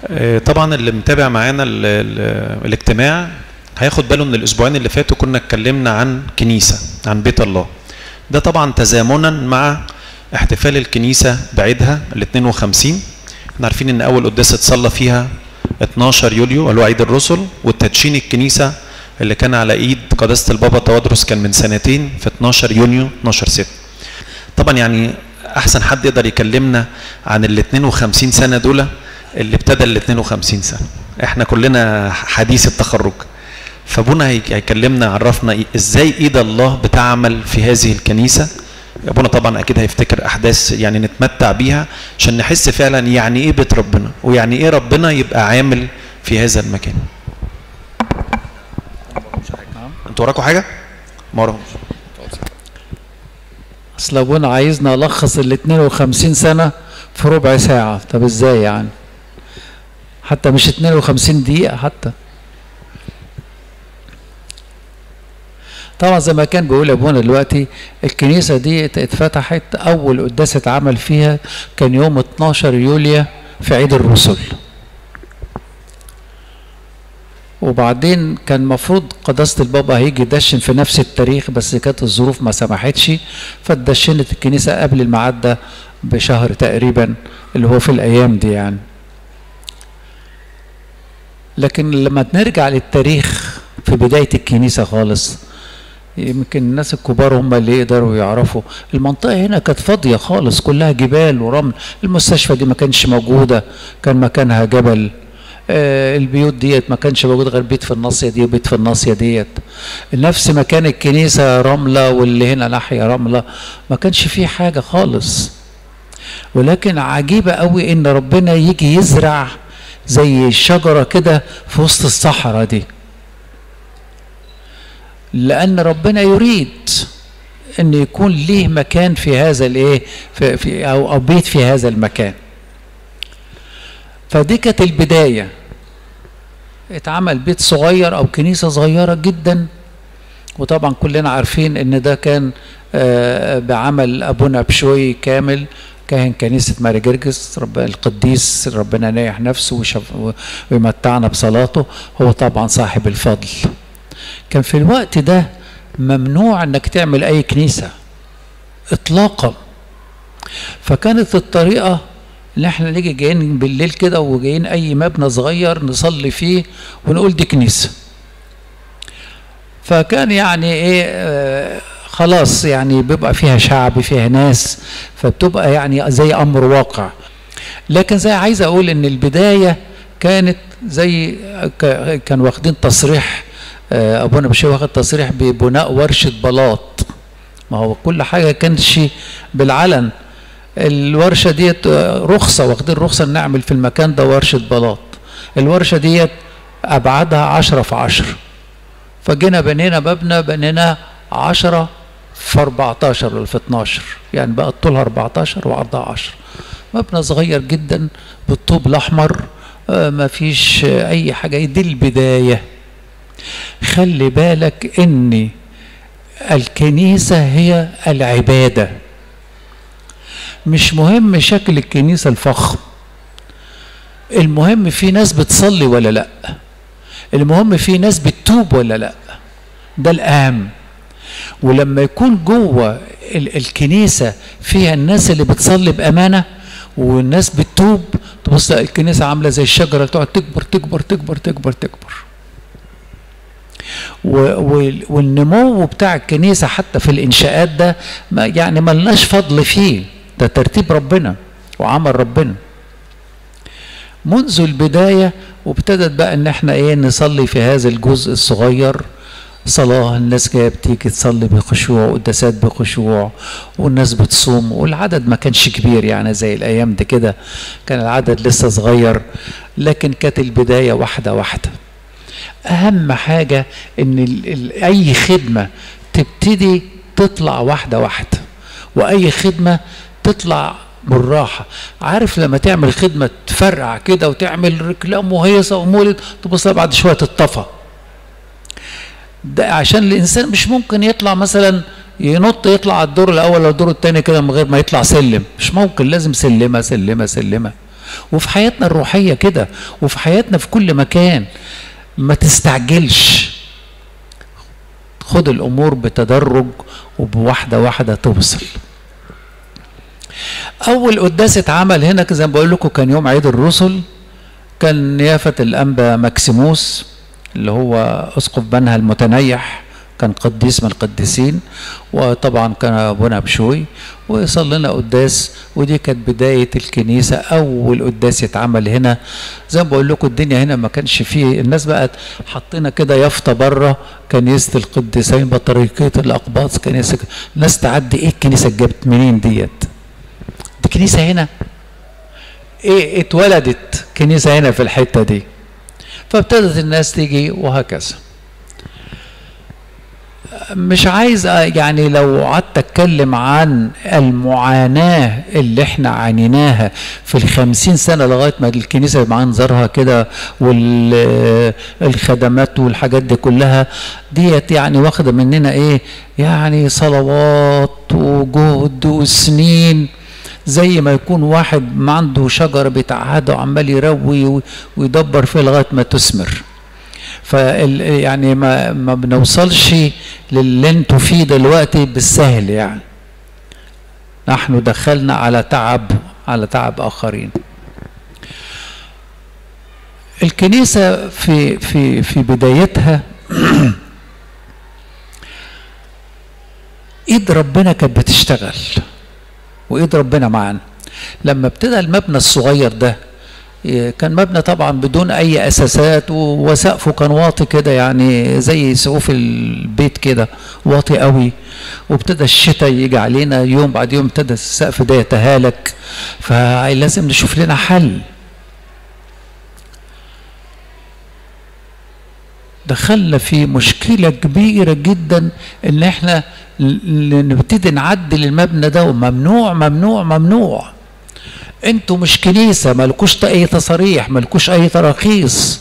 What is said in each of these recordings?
آه، طبعا اللي متابع معانا ال- ال- الاجتماع هياخد باله من الاسبوعين اللي فاتوا كنا اتكلمنا عن كنيسه عن بيت الله ده طبعا تزامنا مع احتفال الكنيسه بعيدها ال 52 احنا عارفين ان اول قداسه اتصلى فيها 12 يوليو اللي هو عيد الرسل والتدشين الكنيسه اللي كان على ايد قداسه البابا توادرس كان من سنتين في 12 يونيو 12 6 طبعا يعني احسن حد يقدر يكلمنا عن ال 52 سنه دول اللي ابتدى ال 52 سنه احنا كلنا حديث التخرج فابونا هي- هيكلمنا عرفنا إيه- ازاي ايد الله بتعمل في هذه الكنيسه ابونا طبعا اكيد هيفتكر احداث يعني نتمتع بيها عشان نحس فعلا يعني ايه بيت ربنا ويعني ايه ربنا يبقى عامل في هذا المكان انتوا وراكم حاجه ما وراهمش اصل ابونا عايزنا الخص ال 52 سنه في ربع ساعه طب ازاي يعني حتى مش 52 دقيقه حتى طبعا زي ما كان بيقول ابونا دلوقتي الكنيسه دي ات- اتفتحت اول قداسه اتعمل فيها كان يوم 12 يوليو في عيد الرسل وبعدين كان المفروض قداسة البابا هيجي يدشن في نفس التاريخ بس كانت الظروف ما سمحتش فاتدشنت الكنيسة قبل الميعاد ده بشهر تقريبا اللي هو في الأيام دي يعني لكن لما نرجع للتاريخ في بداية الكنيسة خالص يمكن الناس الكبار هم اللي يقدروا يعرفوا المنطقة هنا كانت فاضية خالص كلها جبال ورمل المستشفى دي ما كانش موجودة كان مكانها جبل آه، البيوت ديت ما كانش موجود غير بيت في الناصيه دي وبيت في الناصيه ديت نفس مكان الكنيسه رمله واللي هنا ناحيه رمله ما كانش فيه حاجه خالص ولكن عجيبه قوي ان ربنا يجي يزرع زي الشجره كده في وسط الصحراء دي لان ربنا يريد ان يكون ليه مكان في هذا الايه في, في او او بيت في هذا المكان فدي كانت البداية اتعمل بيت صغير أو كنيسة صغيرة جدا وطبعا كلنا عارفين ان ده كان آه، بعمل ابونا بشوي كامل كاهن كنيسة ماري جرجس رب القديس ربنا نايح نفسه ويشف- و- ويمتعنا بصلاته هو طبعا صاحب الفضل كان في الوقت ده ممنوع انك تعمل اي كنيسة اطلاقا فكانت الطريقة ان احنا نيجي جايين بالليل كده وجايين اي مبنى صغير نصلي فيه ونقول دي كنيسه فكان يعني ايه آه خلاص يعني بيبقى فيها شعب فيها ناس فبتبقى يعني زي امر واقع لكن زي عايز اقول ان البدايه كانت زي ك- كان واخدين تصريح آه ابونا بشوي واخد تصريح ببناء ورشه بلاط ما هو كل حاجه كانش بالعلن الورشه ديت آه، رخصه واخدين رخصه نعمل في المكان ده ورشه بلاط الورشه ديت ابعادها عشرة في عشرة فجينا بنينا مبنى بنينا عشرة في 14 ولا في 12 يعني بقى طولها 14 وعرضها 10 مبنى صغير جدا بالطوب الاحمر آه، ما فيش آه، اي حاجه دي البدايه خلي بالك ان الكنيسه هي العباده مش مهم شكل الكنيسة الفخم المهم في ناس بتصلي ولا لا المهم في ناس بتتوب ولا لا ده الأهم ولما يكون جوه ال- الكنيسة فيها الناس اللي بتصلي بأمانة والناس بتتوب تبص تلاقي الكنيسة عاملة زي الشجرة اللي تقعد تكبر تكبر تكبر تكبر تكبر و- وال- والنمو بتاع الكنيسة حتى في الإنشاءات ده ما يعني ملناش فضل فيه ده ترتيب ربنا وعمل ربنا منذ البداية وابتدت بقى ان احنا ايه نصلي في هذا الجزء الصغير صلاة الناس جاية بتيجي تصلي بخشوع قداسات بخشوع والناس بتصوم والعدد ما كانش كبير يعني زي الأيام دي كده كان العدد لسه صغير لكن كانت البداية واحدة واحدة أهم حاجة إن ال ال أي خدمة تبتدي تطلع واحدة واحدة وأي خدمة تطلع بالراحة عارف لما تعمل خدمة تفرع كده وتعمل ركلام وهيصة ومولد تبص بعد شوية تطفى ده عشان الانسان مش ممكن يطلع مثلا ينط يطلع على الدور الاول ولا الدور الثاني كده من غير ما يطلع سلم مش ممكن لازم سلمه سلمه سلمه وفي حياتنا الروحية كده وفي حياتنا في كل مكان ما تستعجلش خد الأمور بتدرج وبواحدة واحدة توصل أول قداس اتعمل هنا زي ما بقول لكم كان يوم عيد الرسل كان نيافة الأنبا ماكسيموس اللي هو أسقف بنها المتنيح كان قديس من القديسين وطبعا كان ابونا بشوي وصلينا قداس ودي كانت بدايه الكنيسه اول قداس يتعمل هنا زي ما بقول لكم الدنيا هنا ما كانش فيه الناس بقت حطينا كده يافطه بره كنيسه القديسين بطريقيه الاقباط كنيسه الناس تعدي ايه الكنيسه جابت منين ديت دي كنيسه هنا ايه اتولدت كنيسه هنا في الحته دي فابتدت الناس تيجي وهكذا مش عايز يعني لو قعدت اتكلم عن المعاناة اللي احنا عانيناها في الخمسين سنة لغاية ما الكنيسة بمنظرها كده والخدمات والحاجات دي كلها ديت يعني واخدة مننا ايه يعني صلوات وجهد وسنين زي ما يكون واحد ما عنده شجرة بتاعها وعمال يروي ويدبر فيها لغاية ما تثمر فال يعني ما ما بنوصلش للي انتوا فيه دلوقتي بالسهل يعني نحن دخلنا على تعب على تعب اخرين الكنيسه في في في بدايتها ايد ربنا كانت بتشتغل وايد ربنا معانا لما ابتدى المبنى الصغير ده كان مبنى طبعا بدون اي اساسات وسقفه كان واطي كده يعني زي سقوف البيت كده واطي قوي وابتدى الشتاء يجي علينا يوم بعد يوم ابتدى السقف ده يتهالك فلازم نشوف لنا حل دخلنا في مشكله كبيره جدا ان احنا نبتدي نعدل المبنى ده وممنوع ممنوع ممنوع انتوا مش كنيسه مالكوش اي تصاريح مالكوش اي تراخيص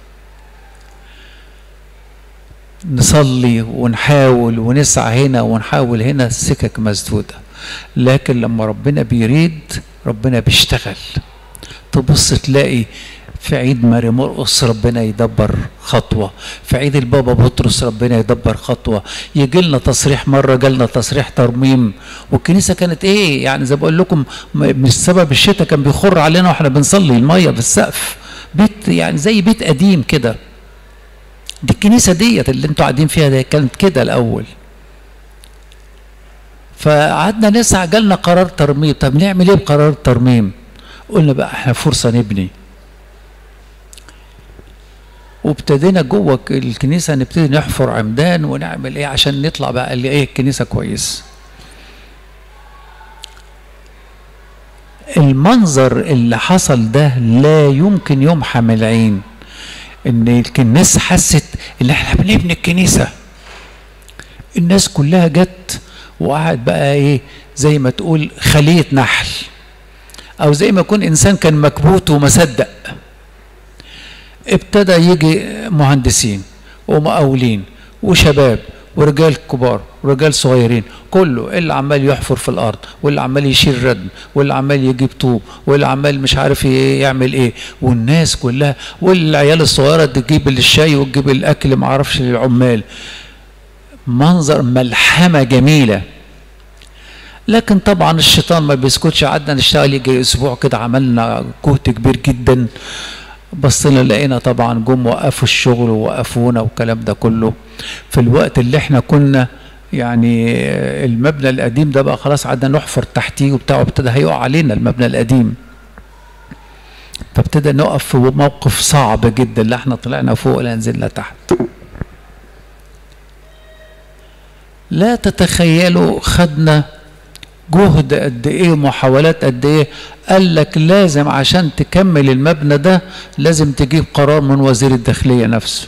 نصلي ونحاول ونسعى هنا ونحاول هنا السكك مسدوده لكن لما ربنا بيريد ربنا بيشتغل تبص تلاقي في عيد ماري مرقص ربنا يدبر خطوة في عيد البابا بطرس ربنا يدبر خطوة يجي لنا تصريح مرة جالنا تصريح ترميم والكنيسة كانت ايه يعني زي بقول لكم مش سبب الشتاء كان بيخر علينا واحنا بنصلي المية في السقف بيت يعني زي بيت قديم كده دي الكنيسة ديت اللي انتوا قاعدين فيها دي كانت كده الأول فقعدنا نسعى جالنا قرار ترميم طب نعمل ايه بقرار الترميم قلنا بقى احنا فرصة نبني وابتدينا جوه الكنيسه نبتدي نحفر عمدان ونعمل ايه عشان نطلع بقى اللي ايه الكنيسه كويس المنظر اللي حصل ده لا يمكن يمحى من العين ان الناس حست ان احنا بنبني الكنيسه الناس كلها جت وقعد بقى ايه زي ما تقول خليه نحل او زي ما يكون انسان كان مكبوت وما صدق ابتدى يجي مهندسين ومقاولين وشباب ورجال كبار ورجال صغيرين كله اللي عمال يحفر في الارض واللي عمال يشيل ردم واللي عمال يجيب طوب واللي عمال مش عارف يعمل ايه والناس كلها والعيال الصغيره تجيب الشاي وتجيب الاكل ما اعرفش للعمال منظر ملحمه جميله لكن طبعا الشيطان ما بيسكتش قعدنا نشتغل يجي اسبوع كده عملنا جهد كبير جدا بصينا لقينا طبعا جم وقفوا الشغل ووقفونا والكلام ده كله في الوقت اللي احنا كنا يعني المبنى القديم ده بقى خلاص قعدنا نحفر تحتيه وبتاع ابتدى هيقع علينا المبنى القديم فابتدى نقف في موقف صعب جدا لا احنا طلعنا فوق لا نزلنا تحت لا تتخيلوا خدنا جهد قد ايه محاولات قد ايه قال لك لازم عشان تكمل المبنى ده لازم تجيب قرار من وزير الداخلية نفسه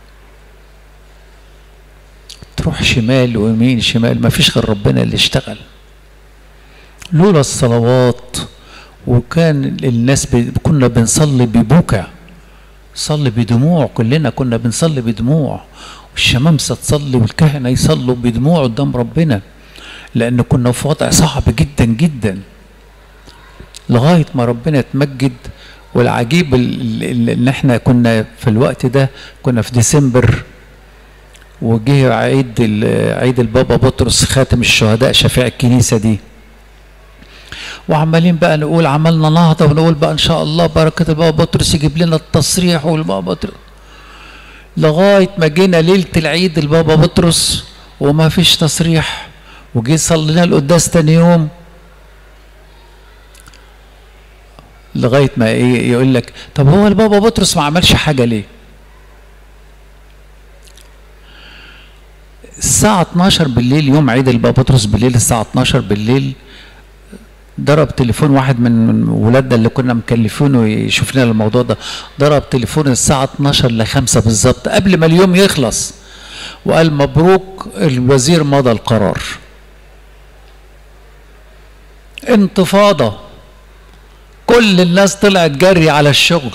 تروح شمال ويمين شمال ما فيش غير ربنا اللي اشتغل لولا الصلوات وكان الناس بي كنا بنصلي ببكى صلي بدموع كلنا كنا بنصلي بدموع والشمامسة تصلي والكهنة يصلوا بدموع قدام ربنا لأن كنا في وضع صعب جدا جدا لغاية ما ربنا يتمجد والعجيب ال- ال- ان احنا كنا في الوقت ده كنا في ديسمبر وجه عيد ال- عيد البابا بطرس خاتم الشهداء شفيع الكنيسه دي وعمالين بقى نقول عملنا نهضه ونقول بقى ان شاء الله بركه البابا بطرس يجيب لنا التصريح والبابا بطرس لغايه ما جينا ليله العيد البابا بطرس وما فيش تصريح وجي صلينا القداس تاني يوم لغايه ما ايه يقول لك طب هو البابا بطرس ما عملش حاجه ليه؟ الساعة 12 بالليل يوم عيد البابا بطرس بالليل الساعة 12 بالليل ضرب تليفون واحد من ولادنا اللي كنا مكلفينه يشوف لنا الموضوع ده ضرب تليفون الساعة 12 ل 5 بالظبط قبل ما اليوم يخلص وقال مبروك الوزير مضى القرار انتفاضة كل الناس طلعت جري على الشغل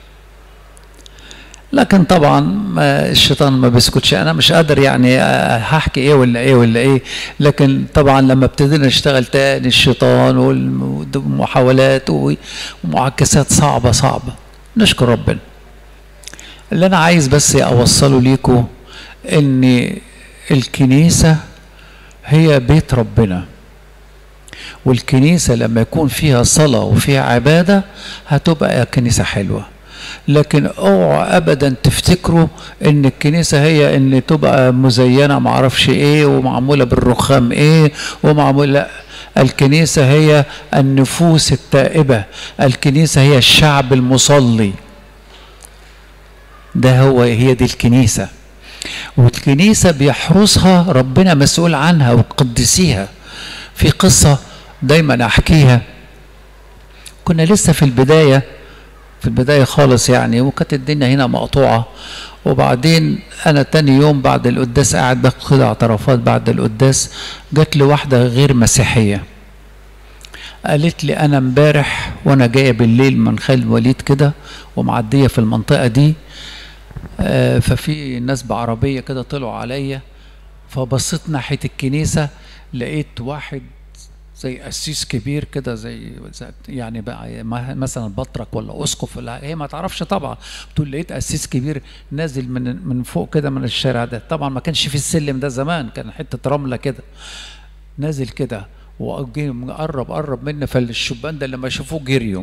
لكن طبعا ما الشيطان ما بيسكتش انا مش قادر يعني آه، هحكي ايه ولا ايه ولا ايه لكن طبعا لما ابتدينا نشتغل تاني الشيطان والمحاولات ومعاكسات صعبه صعبه نشكر ربنا اللي انا عايز بس اوصله ليكم ان الكنيسه هي بيت ربنا والكنيسه لما يكون فيها صلاه وفيها عباده هتبقى كنيسه حلوه لكن اوعوا ابدا تفتكروا ان الكنيسه هي ان تبقى مزينه معرفش ايه ومعموله بالرخام ايه ومعموله لا الكنيسه هي النفوس التائبه الكنيسه هي الشعب المصلي ده هو هي دي الكنيسه والكنيسه بيحرسها ربنا مسؤول عنها وقدسيها في قصه دايما احكيها كنا لسه في البدايه في البداية خالص يعني وكانت الدنيا هنا مقطوعة وبعدين أنا تاني يوم بعد القداس قاعد باخد اعترافات بعد القداس جات لي واحدة غير مسيحية قالت لي أنا امبارح وأنا جاية بالليل من خالد وليد كده ومعدية في المنطقة دي آه ففي ناس بعربية كده طلعوا عليا فبصيت ناحية الكنيسة لقيت واحد زي قسيس كبير كده زي زي- يعني بقى مثلا بطرك ولا اسقف ولا هي ما تعرفش طبعا بتقول لقيت قسيس كبير نازل من من فوق كده من الشارع ده طبعا ما كانش في السلم ده زمان كان حته رمله كده نازل كده وجه قرب قرب مني فالشبان ده لما شافوه جريوا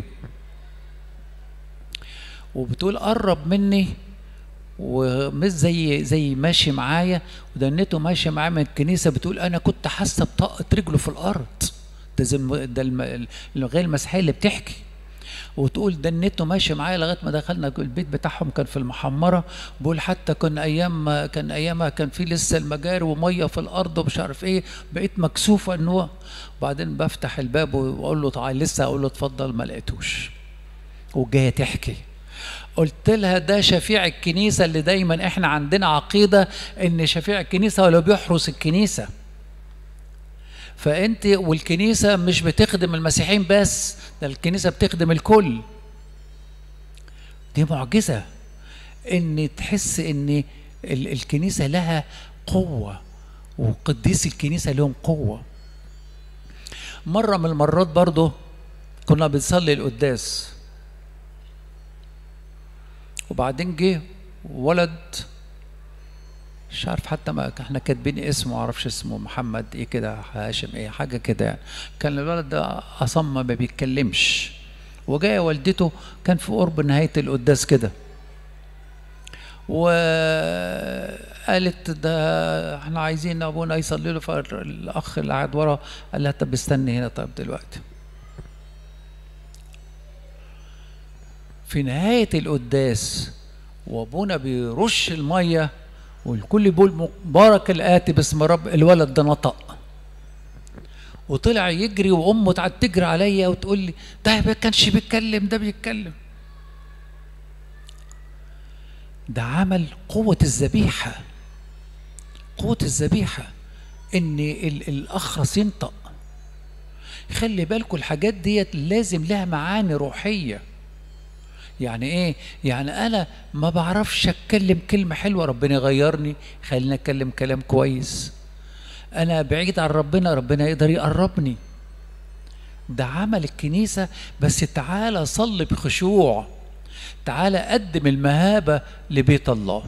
وبتقول قرب مني ومش زي زي ماشي معايا ودنته ماشي معايا من الكنيسه بتقول انا كنت حاسه بطاقه رجله في الارض ده زي الم- ده الم- الغير المسيحيه اللي بتحكي وتقول دنته ماشي معايا لغايه ما دخلنا البيت بتاعهم كان في المحمره بقول حتى كنا ايام ما- كان ايامها كان في لسه المجاري وميه في الارض ومش عارف ايه بقيت مكسوفه ان هو وبعدين بفتح الباب واقول له تعالى لسه اقول له اتفضل ما لقيتوش وجايه تحكي قلت لها ده شفيع الكنيسة اللي دايما احنا عندنا عقيدة ان شفيع الكنيسة ولا بيحرس الكنيسة فانت والكنيسة مش بتخدم المسيحيين بس ده الكنيسة بتخدم الكل دي معجزة ان تحس ان ال- الكنيسة لها قوة وقديس الكنيسة لهم قوة مرة من المرات برضو كنا بنصلي القداس وبعدين جه ولد مش عارف حتى ما احنا كاتبين اسمه معرفش اسمه محمد ايه كده هاشم ايه حاجه كده يعني كان الولد ده اصم ما بيتكلمش وجايه والدته كان في قرب نهايه القداس كده وقالت ده احنا عايزين ابونا يصلي له فالاخ اللي قاعد ورا قال لها طب استني هنا طيب دلوقتي في نهاية القداس وابونا بيرش المية والكل بيقول مبارك الآتي باسم رب الولد ده نطق وطلع يجري وامه قعدت تجري عليا وتقول لي ده ما كانش بيتكلم ده بيتكلم ده عمل قوة الذبيحة قوة الذبيحة ان ال- الاخرس ينطق خلي بالكم الحاجات ديت لازم لها معاني روحيه يعني ايه يعني انا ما بعرفش اتكلم كلمه حلوه ربنا يغيرني خليني اتكلم كلام كويس انا بعيد عن ربنا ربنا يقدر يقربني ده عمل الكنيسة بس تعالى صل بخشوع تعالى قدم المهابة لبيت الله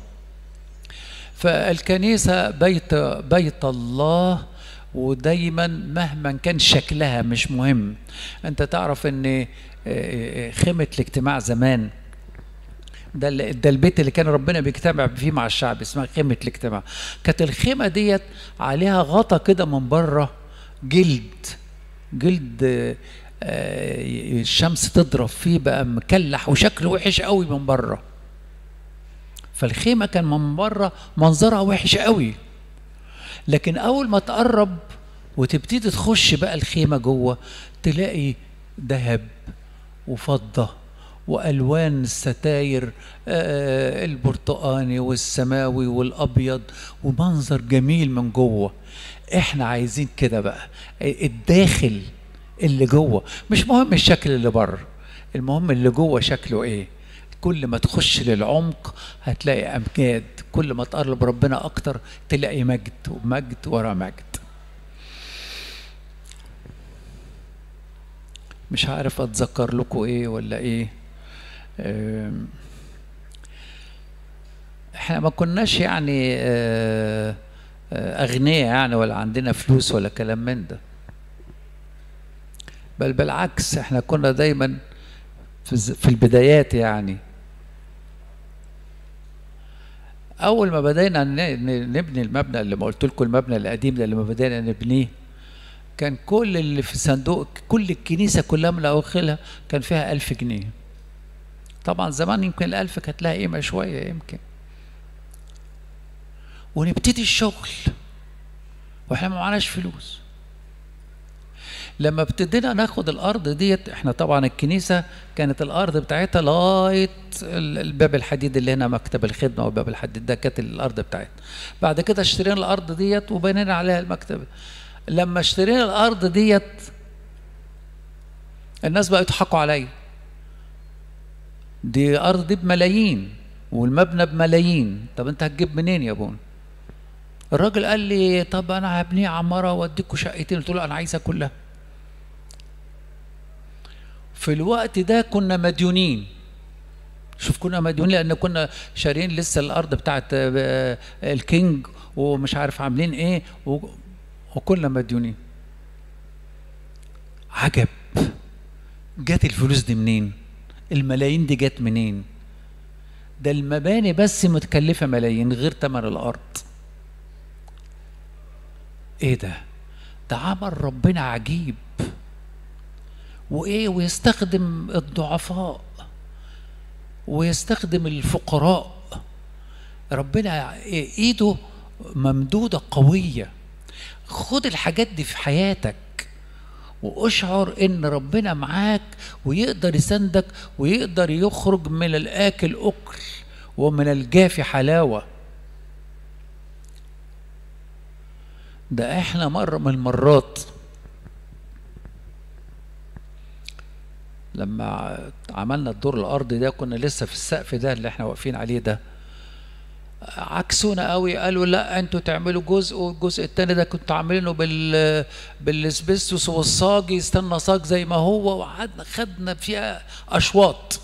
فالكنيسة بيت بيت الله ودايما مهما كان شكلها مش مهم انت تعرف ان خيمة الاجتماع زمان ده ده البيت اللي كان ربنا بيجتمع فيه مع الشعب اسمها خيمة الاجتماع كانت الخيمة ديت عليها غطا كده من بره جلد جلد الشمس تضرب فيه بقى مكلح وشكله وحش قوي من بره فالخيمة كان من بره منظرها وحش قوي لكن أول ما تقرب وتبتدي تخش بقى الخيمة جوه تلاقي ذهب وفضة وألوان الستاير آه البرتقاني والسماوي والأبيض ومنظر جميل من جوه احنا عايزين كده بقى الداخل اللي جوه مش مهم الشكل اللي بره المهم اللي جوه شكله ايه كل ما تخش للعمق هتلاقي امجاد كل ما تقرب ربنا اكتر تلاقي مجد ومجد ورا مجد مش عارف اتذكر لكم ايه ولا ايه احنا ما كناش يعني اغنياء يعني ولا عندنا فلوس ولا كلام من ده بل بالعكس احنا كنا دايما في البدايات يعني اول ما بدينا نبني المبنى اللي ما قلت لكم المبنى القديم ده اللي ما بدينا نبنيه كان كل اللي في صندوق كل الكنيسه كلها من اواخرها كان فيها ألف جنيه طبعا زمان يمكن الألف كانت لها قيمه شويه يمكن ونبتدي الشغل واحنا ما معناش فلوس لما ابتدينا ناخد الارض ديت احنا طبعا الكنيسه كانت الارض بتاعتها لغايه الباب الحديد اللي هنا مكتب الخدمه وباب الحديد ده كانت الارض بتاعتنا بعد كده اشترينا الارض ديت وبنينا عليها المكتب لما اشترينا الارض ديت الناس بقوا يضحكوا عليا دي ارض دي بملايين والمبنى بملايين طب انت هتجيب منين يا بون الراجل قال لي طب انا هبنيه عماره واديكوا شقتين قلت له انا عايزها كلها في الوقت ده كنا مديونين شوف كنا مديونين لان كنا شارين لسه الارض بتاعت الكينج ومش عارف عاملين ايه وكنا مديونين عجب جت الفلوس دي منين الملايين دي جت منين ده المباني بس متكلفة ملايين غير تمن الأرض ايه ده ده عمل ربنا عجيب وايه ويستخدم الضعفاء ويستخدم الفقراء ربنا ايده ممدودة قوية خد الحاجات دي في حياتك واشعر ان ربنا معاك ويقدر يسندك ويقدر يخرج من الاكل اكل ومن الجافي حلاوه ده احنا مرة من المرات لما عملنا الدور الارضي ده كنا لسه في السقف ده اللي احنا واقفين عليه ده عكسونا قوي قالوا لا انتوا تعملوا جزء والجزء التاني ده كنتوا عاملينه بال بالاسبستوس والصاج يستنى صاج زي ما هو وقعدنا خدنا فيها اشواط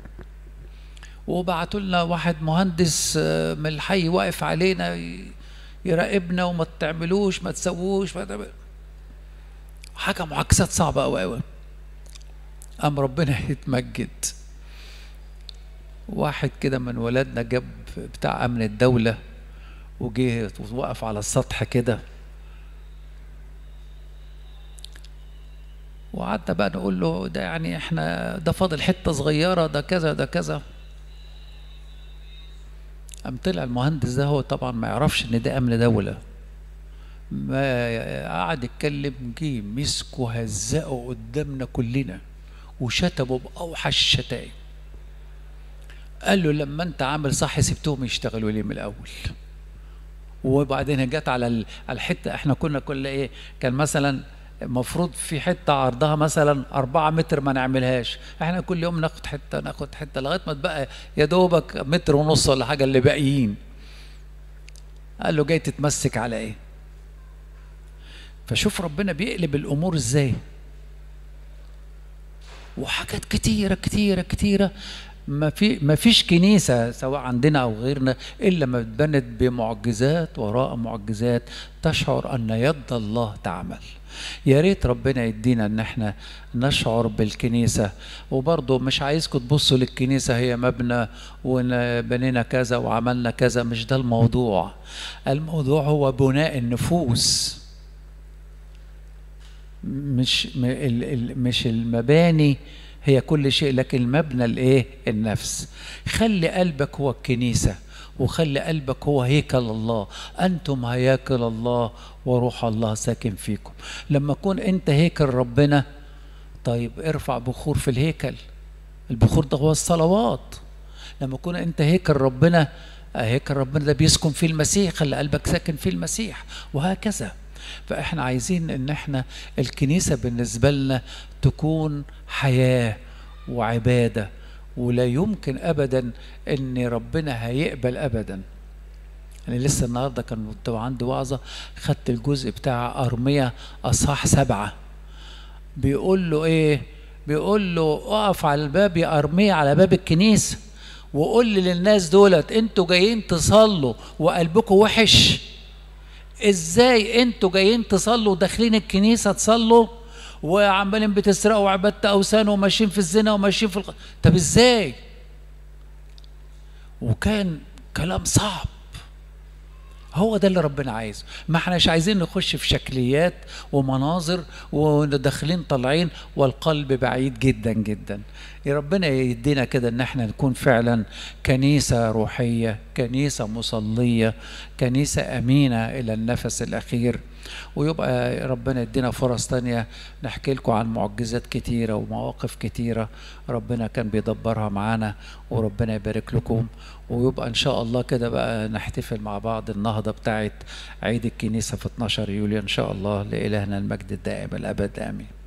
وبعتوا لنا واحد مهندس من الحي واقف علينا يراقبنا وما تعملوش ما تسووش ما تعمل حاجه معاكسات صعبه قوي قوي قام ربنا يتمجد واحد كده من ولادنا جاب بتاع امن الدوله وجه وقف على السطح كده وقعدنا بقى نقول له ده يعني احنا ده فاضل حته صغيره ده كذا ده كذا قام طلع المهندس ده هو طبعا ما يعرفش ان ده امن دوله ما قعد يتكلم جه مسكه هزقه قدامنا كلنا وشتمه باوحش الشتايم قال له لما انت عامل صح سبتهم يشتغلوا ليه من الاول وبعدين جت على الحته احنا كنا كل ايه كان مثلا المفروض في حته عرضها مثلا أربعة متر ما نعملهاش احنا كل يوم ناخد حته ناخد حته لغايه ما تبقى يا دوبك متر ونص ولا حاجه اللي باقيين قال له جاي تتمسك على ايه فشوف ربنا بيقلب الامور ازاي وحاجات كتيره كتيره كتيره ما في ما فيش كنيسه سواء عندنا او غيرنا الا ما اتبنت بمعجزات وراء معجزات تشعر ان يد الله تعمل يا ريت ربنا يدينا ان احنا نشعر بالكنيسه وبرضه مش عايزكم تبصوا للكنيسه هي مبنى وبنينا كذا وعملنا كذا مش ده الموضوع الموضوع هو بناء النفوس مش م- ال- ال- مش المباني هي كل شيء لكن المبنى الايه النفس خلي قلبك هو الكنيسه وخلي قلبك هو هيكل الله انتم هياكل الله وروح الله ساكن فيكم لما تكون انت هيكل ربنا طيب ارفع بخور في الهيكل البخور ده هو الصلوات لما تكون انت هيكل ربنا هيكل ربنا ده بيسكن فيه المسيح خلي قلبك ساكن فيه المسيح وهكذا فاحنا عايزين ان احنا الكنيسه بالنسبه لنا تكون حياه وعباده ولا يمكن ابدا ان ربنا هيقبل ابدا انا لسه النهارده كان كنت عندي وعظه خدت الجزء بتاع ارميه اصحاح سبعه بيقول له ايه بيقول له اقف على الباب يا ارميه على باب الكنيسه وقول لي للناس دولت انتوا جايين تصلوا وقلبكم وحش ازاي انتوا جايين تصلوا وداخلين الكنيسه تصلوا وعمالين بتسرقوا عبادة اوثان وماشيين في الزنا وماشيين في الق... طب ازاي وكان كلام صعب هو ده اللي ربنا عايزه ما احناش عايزين نخش في شكليات ومناظر وداخلين طالعين والقلب بعيد جدا جدا يا ربنا يدينا كده ان احنا نكون فعلا كنيسة روحية كنيسة مصلية كنيسة امينة الى النفس الاخير ويبقى ربنا يدينا فرص تانية نحكي لكم عن معجزات كتيرة ومواقف كتيرة ربنا كان بيدبرها معانا وربنا يبارك لكم ويبقى ان شاء الله كده بقى نحتفل مع بعض النهضة بتاعت عيد الكنيسة في 12 يوليو ان شاء الله لإلهنا المجد الدائم الابد امين